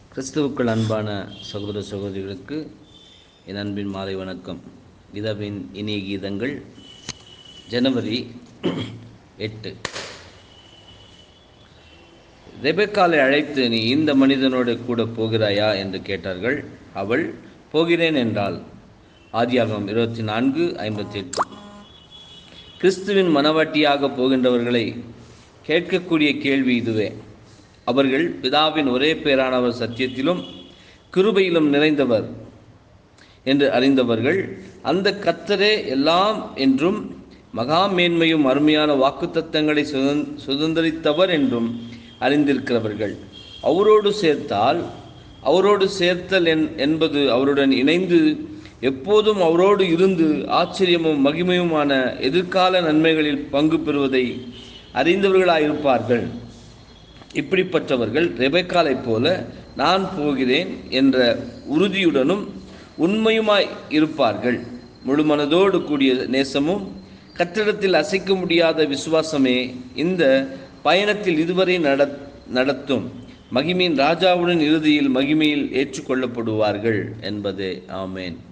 கிறிஸ்துவுக்குள் அன்பான சகோதர சகோதரிகளுக்கு என் அன்பின் மாலை வணக்கம் இதவின் இனிய கீதங்கள் ஜனவரி எட்டு ரெபெக்காலை அழைத்து நீ இந்த மனிதனோடு கூட போகிறாயா என்று கேட்டார்கள் அவள் போகிறேன் என்றாள் ஆதியாகமம் இருபத்தி நான்கு ஐம்பத்தி எட்டு கிறிஸ்துவின் மனவாட்டியாக போகின்றவர்களை கேட்கக்கூடிய கேள்வி இதுவே அவர்கள் பிதாவின் ஒரே பேரானவர் சத்தியத்திலும் கிருபையிலும் நிறைந்தவர் என்று அறிந்தவர்கள் அந்த கத்தரே எல்லாம் என்றும் மகா மேன்மையும் அருமையான வாக்குத்தத்தங்களை சுதந் சுதந்திரித்தவர் என்றும் அறிந்திருக்கிறவர்கள் அவரோடு சேர்த்தால் அவரோடு சேர்த்தல் என் என்பது அவருடன் இணைந்து எப்போதும் அவரோடு இருந்து ஆச்சரியமும் மகிமையுமான எதிர்கால நன்மைகளில் பங்கு பெறுவதை அறிந்தவர்களாயிருப்பார்கள் இப்படிப்பட்டவர்கள் ரெபெக்காலைப் போல நான் போகிறேன் என்ற உறுதியுடனும் உண்மையுமாய் இருப்பார்கள் முழு மனதோடு கூடிய நேசமும் கட்டிடத்தில் அசைக்க முடியாத விசுவாசமே இந்த பயணத்தில் இதுவரை நட நடத்தும் மகிமையின் ராஜாவுடன் இறுதியில் மகிமையில் ஏற்றுக்கொள்ளப்படுவார்கள் என்பதே ஆமேன்